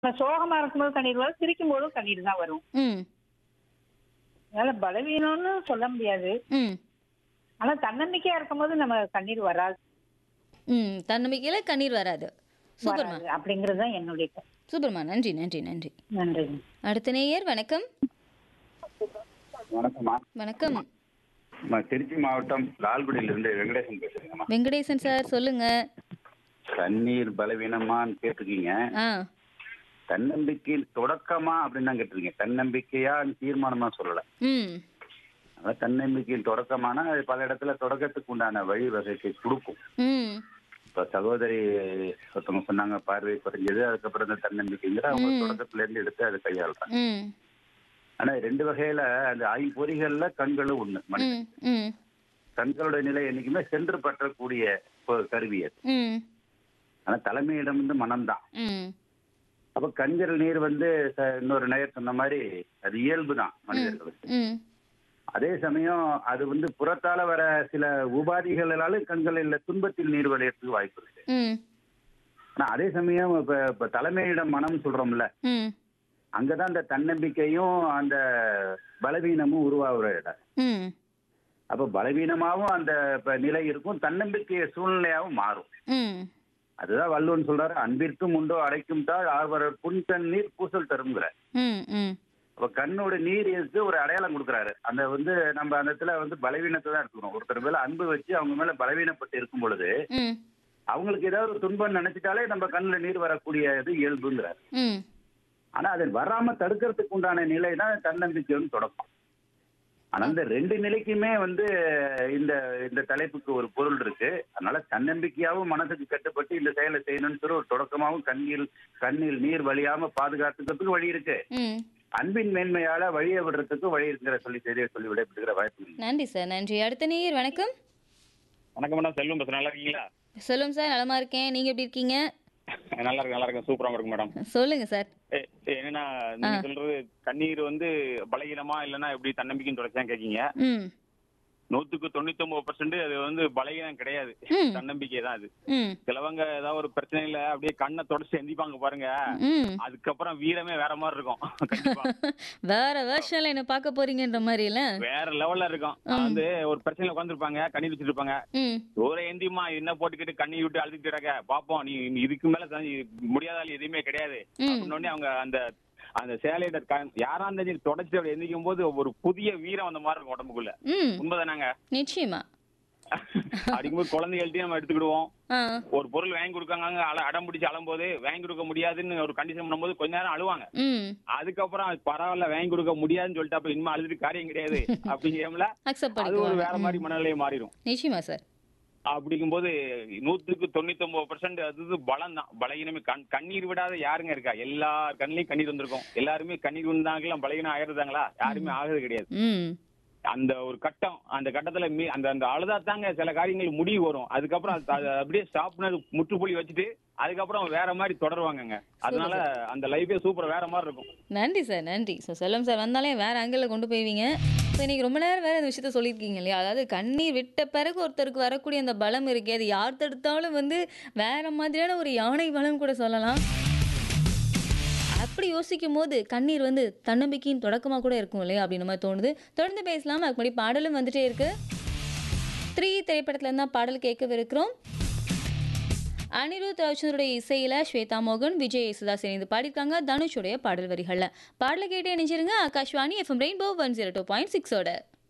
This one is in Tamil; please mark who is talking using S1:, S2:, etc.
S1: நம்ம சோகமா இருக்கும்போது கண்ணீர் வரும் சிரிக்கும் போதும் கண்ணீர் தான் வரும்
S2: ம்
S1: அதனால பலவீனம்னு சொல்ல முடியாது
S2: ம்
S1: ஆனா தன்னம்பிக்கையா இருக்கும்போது நம்ம கண்ணீர் வராது
S2: ம் தன்னம்பிக்கையில கண்ணீர் வராது சூப்பர்மா
S1: வராது அப்படிங்கிறது தான் என்னுடைய கருத்து.
S2: சூப்பர்மா நன்றி நன்றி நன்றி
S1: நன்றிங்க
S2: அடுத்த நேயர் வணக்கம்
S3: வணக்கம்மா
S2: வணக்கம்
S3: நான் திருச்சி மாவட்டம் லால்குடியிலிருந்து வெங்கடேசன் பேசுறேங்கம்மா
S2: வெங்கடேசன் சார் சொல்லுங்க
S3: தண்ணீர் பலவீனமான்னு கேட்டிருக்கீங்க
S2: ஆ
S3: தன்னம்பிக்கையின் தொடக்கமா அப்படின்னு தான் கேட்டிருக்கீங்க தன்னம்பிக்கையா தீர்மானமா சொல்லல
S2: ம்
S3: அதான் தன்னம்பிக்கையின் தொடக்கமான அது பல இடத்துல தொடக்கத்துக்கு உண்டான வழிவகைக்கு கொடுக்கும்
S2: ம்
S3: இப்ப சகோதரி ஒருத்தவங்க சொன்னாங்க பார்வை குறைஞ்சது அதுக்கப்புறம் இந்த தன்னம்பிக்கைங்கிற அவங்க
S2: ம்.
S3: தொடக்கத்துல இருந்து எடுத்து அதை கையாளுறாங்க
S2: ம்
S3: ஆனா ரெண்டு வகையில அந்த ஐம்பொறிகள்ல கண்களும் ஒண்ணு மனிதன்
S2: ம் ம்
S3: கண்களோட நிலை என்னைக்குமே சென்று பற்றக்கூடிய ஒரு கருவி அது
S2: ம்
S3: ஆனா தலைமையிடம் வந்து மனம்தான்
S2: ம்
S3: அப்ப கஞ்சல் நீர் வந்து ச- இன்னொரு நேயர் சொன்ன மாதிரி அது இயல்பு தான் மனிதர்களுக்கு
S2: ம்
S3: அதே சமயம் அது வந்து புறத்தால வர சில உபாதிகளாலும் கண்களில் துன்பத்தில் நீர் விளையறதுக்கு வாய்ப்பு இருக்கு
S2: ம்
S3: ஆனா அதே சமயம் இப்ப இப்ப தலைமையிடம் மனம் சொல்றோம்ல
S2: ம்
S3: அங்கதான் அந்த தன்னம்பிக்கையும் அந்த பலவீனமும் உருவாகுற இடம்
S2: ம்
S3: அப்ப பலவீனமாவும் அந்த இப்ப நிலை இருக்கும் தன்னம்பிக்கை சூழ்நிலையாவும் மாறும்
S2: ம்
S3: அதுதான் வள்ளுவன் சொல்றாரு அன்பிற்கும் உண்டோ அடைக்கும் தாழ் ஆர்வரர் புன்கண் நீர் பூசல் தருங்கிற
S2: ம் ம்
S3: அப்ப கண்ணோட நீர் இருக்கு ஒரு அடையாளம் கொடுக்குறாரு அந்த வந்து நம்ம அந்த இடத்துல வந்து பலவீனத்தை தான் எடுத்துக்கணும் ஒருத்தர் மேல அன்பு வச்சு அவங்க மேல பலவீனப்பட்டு இருக்கும் பொழுது
S2: ம்
S3: அவங்களுக்கு ஏதாவது ஒரு துன்பம் நினைச்சிட்டாலே நம்ம கண்ணுல நீர் வரக்கூடிய இது இயல்புங்கிறார்
S2: ம்
S3: ஆனா அது வராம தடுக்கிறதுக்கு உண்டான நிலை தான் தன்னம்பிக்கைன்னு தொடக்கம் ஆனா இந்த ரெண்டு நிலைக்குமே வந்து இந்த இந்த தலைப்புக்கு ஒரு பொருள் இருக்கு அதனால தன்னம்பிக்கையாவும் மனசுக்கு கட்டுப்பட்டு இந்த செயலை செய்யணும்னு சொல்லி ஒரு தொடக்கமாவும் கண்ணில் கண்ணில் நீர் வழியாம பாதுகாத்துக்கிறதுக்கு வழி இருக்கு
S2: ம்
S3: அன்பின் மேன்மையால வழியை விடுறதுக்கு வழி இருக்கிற சொல்லி தெரிய சொல்லி விடைபெறுகிற வாய்ப்பு இருக்கு.
S2: நன்றி சார் நன்றி அடுத்த நேயர் வணக்கம்
S4: வணக்கம் மேடம் செல்வம் பேசுறேன் நல்லா இருக்கீங்களா
S2: சொல்லுங்க சார் நலமா இருக்கேன் நீங்க எப்படி இருக்கீங்க
S4: நல்லா இருக்கு நல்லா இருக்கேன் சூப்பரா இருக்கு மேடம்
S2: சொல்லுங்க சார்
S4: ஏ, என்னன்னா நீங்க சொல்றது கண்ணீர் வந்து பலகீனமா இல்லைன்னா எப்படி தன்னம்பிக்கைன்னு தொடச்சா கேக்கீங்க
S2: ம்
S4: நூத்துக்கு தொண்ணூத்தி ஒன்பது பர்சன்ட் அது வந்து பலகீனம் கிடையாது
S2: ம்.
S4: தன்னம்பிக்கை தான் அது
S2: ம்
S4: சிலவங்க ஏதாவது ஒரு பிரச்சனையில அப்படியே கண்ணை தொடச்சு எந்திப்பாங்க பாருங்க
S2: ம்
S4: அதுக்கப்புறம் வீரமே வேற மாதிரி இருக்கும் கண்டிப்பா
S2: வேற வேர்ஷன்ல என்ன பார்க்க போறீங்கன்ற மாதிரி இல்ல
S4: வேற லெவல்ல இருக்கும் வந்து ஒரு பிரச்சனையில உட்காந்துருப்பாங்க கண்ணீர் வச்சிட்டு இருப்பாங்க
S2: ம்
S4: ஒரு எந்திமா என்ன போட்டுக்கிட்டு கண்ணீர் விட்டு அழுதுட்டு இருக்க பாப்போம் நீ நீ இதுக்கு மேல தான் முடியாத ஆள் எதுவுமே கிடையாது
S2: ம்.
S4: அப்படின்னு உடனே அவங்க அந்த அந்த சேலையிட க- யாரா இருந்தாலும் தொடச்சு அப்படி எந்திக்கும் போது ஒரு புதிய வீரம் அந்த மாதிரி இருக்கும் உடம்புக்குள்ள
S2: ம்
S4: உண்மைதானாங்க
S2: நிச்சயமா
S4: அப்படிங்கும்போது குழந்தைகள்ட்டையும் நம்ம எடுத்துக்கிடுவோம்
S2: ஆ
S4: ஒரு பொருள் வாங்கி கொடுக்காங்க அல அடம் பிடிச்சு அழும்போது வாங்கி கொடுக்க முடியாதுன்னு ஒரு கண்டிஷன் பண்ணும்போது கொஞ்ச நேரம் அழுவாங்க
S2: ம்
S4: அதுக்கப்புறம் அது பரவாயில்ல வாங்கி கொடுக்க முடியாதுன்னு சொல்லிட்டு அப்ப இனிமே அழுதுட்டு காரியம் கிடையாது அப்படிங்கிறோம்ல
S2: அக்செப்ட்
S4: அது ஒரு வேற
S2: பண்ணிக்குவாங்க
S4: மாதிரி மனநிலையை மாறிடும்
S2: நிச்சயமா சார்
S4: அப்படிங்கும்போது நூத்துக்கு தொண்ணூத்தி ஒன்பது பர்சன்ட் அது பலம் தான் பலகீனமே கண் கண்ணீர் விடாத யாருங்க இருக்கா எல்லார் கண்ணிலையும் கண்ணீர் வந்திருக்கும் எல்லாருமே கண்ணீர் வந்தாங்கலாம் பலகீனம் ஆயிருந்தாங்களா யாருமே ஆகுது கிடையாது
S2: ம்
S4: அந்த ஒரு கட்டம் அந்த கட்டத்துல மீ அந்த அந்த அழுதா தாங்க சில காரியங்கள் முடிவு வரும் அதுக்கப்புறம் அது- அது அப்படியே ஸ்டாப் பண்ணது முற்றுப்புள்ளி வச்சுட்டு அதுக்கப்புறம் வேற மாதிரி தொடருவாங்கங்க அதனால அந்த லைஃபே சூப்பர் வேற மாதிரி இருக்கும்
S2: நன்றி சார் நன்றி ஸோ செல்லம் சார் வந்தாலே வேற ஆங்கிளில் கொண்டு போய்வீங்க ஸோ இன்னைக்கு ரொம்ப நேரம் வேற இந்த விஷயத்த சொல்லியிருக்கீங்க இல்லையா அதாவது கண்ணீர் விட்ட பிறகு ஒருத்தருக்கு வரக்கூடிய அந்த பலம் இருக்கே அது யார் தடுத்தாலும் வந்து வேற மாதிரியான ஒரு யானை பலம் கூட சொல்லலாம் அப்படி யோசிக்கும் போது கண்ணீர் வந்து தன்னம்பிக்கையின் தொடக்கமாக கூட இருக்கும் இல்லையா அப்படின்ற மாதிரி தோணுது தொடர்ந்து பேசலாம் அதுக்கு முன்னாடி பாடலும் வந்துட்டே இருக்கு த்ரீ திரைப்படத்துல இருந்தா பாடல் கேட்கவிருக்கிறோம் அனிருத் ரவிச்சந்திரோட இசையில ஸ்வேதா மோகன் விஜய் யேசுதாஸ் இணைந்து பாடியிருக்காங்க தனுஷுடைய பாடல் வரிகள்ல பாடலை கேட்டு இணைஞ்சிருங்க Akashvani FM rainbow one zero two point சிக்ஸோட